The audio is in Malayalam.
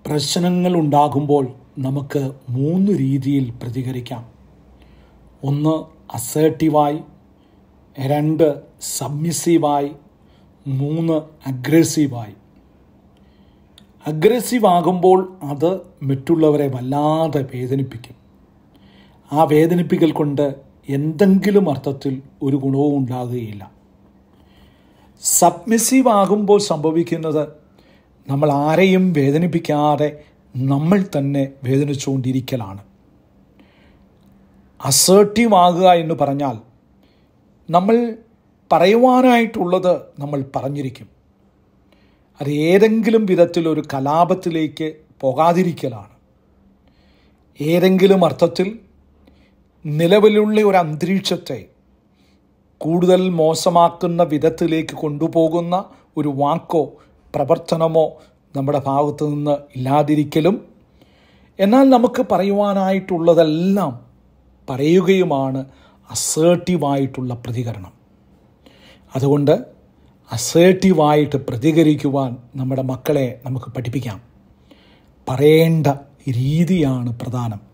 പ്രശ്നങ്ങൾ ഉണ്ടാകുമ്പോൾ നമുക്ക് മൂന്ന് രീതിയിൽ പ്രതികരിക്കാം ഒന്ന് അസേർട്ടീവായി രണ്ട് സബ്മിസീവായി മൂന്ന് അഗ്രസീവായി അഗ്രസീവ് ആകുമ്പോൾ അത് മറ്റുള്ളവരെ വല്ലാതെ വേദനിപ്പിക്കും ആ വേദനിപ്പിക്കൽ കൊണ്ട് എന്തെങ്കിലും അർത്ഥത്തിൽ ഒരു ഗുണവും ഉണ്ടാകുകയില്ല സബ്മിസീവ് ആകുമ്പോൾ സംഭവിക്കുന്നത് നമ്മൾ ആരെയും വേദനിപ്പിക്കാതെ നമ്മൾ തന്നെ വേദനിച്ചുകൊണ്ടിരിക്കലാണ് അസേർട്ടീവ് ആകുക എന്ന് പറഞ്ഞാൽ നമ്മൾ പറയുവാനായിട്ടുള്ളത് നമ്മൾ പറഞ്ഞിരിക്കും അത് ഏതെങ്കിലും വിധത്തിൽ ഒരു കലാപത്തിലേക്ക് പോകാതിരിക്കലാണ് ഏതെങ്കിലും അർത്ഥത്തിൽ നിലവിലുള്ള ഒരു അന്തരീക്ഷത്തെ കൂടുതൽ മോശമാക്കുന്ന വിധത്തിലേക്ക് കൊണ്ടുപോകുന്ന ഒരു വാക്കോ പ്രവർത്തനമോ നമ്മുടെ ഭാഗത്തു നിന്ന് ഇല്ലാതിരിക്കലും എന്നാൽ നമുക്ക് പറയുവാനായിട്ടുള്ളതെല്ലാം പറയുകയുമാണ് അസേർട്ടീവായിട്ടുള്ള പ്രതികരണം അതുകൊണ്ട് അസേർട്ടീവായിട്ട് പ്രതികരിക്കുവാൻ നമ്മുടെ മക്കളെ നമുക്ക് പഠിപ്പിക്കാം പറയേണ്ട രീതിയാണ് പ്രധാനം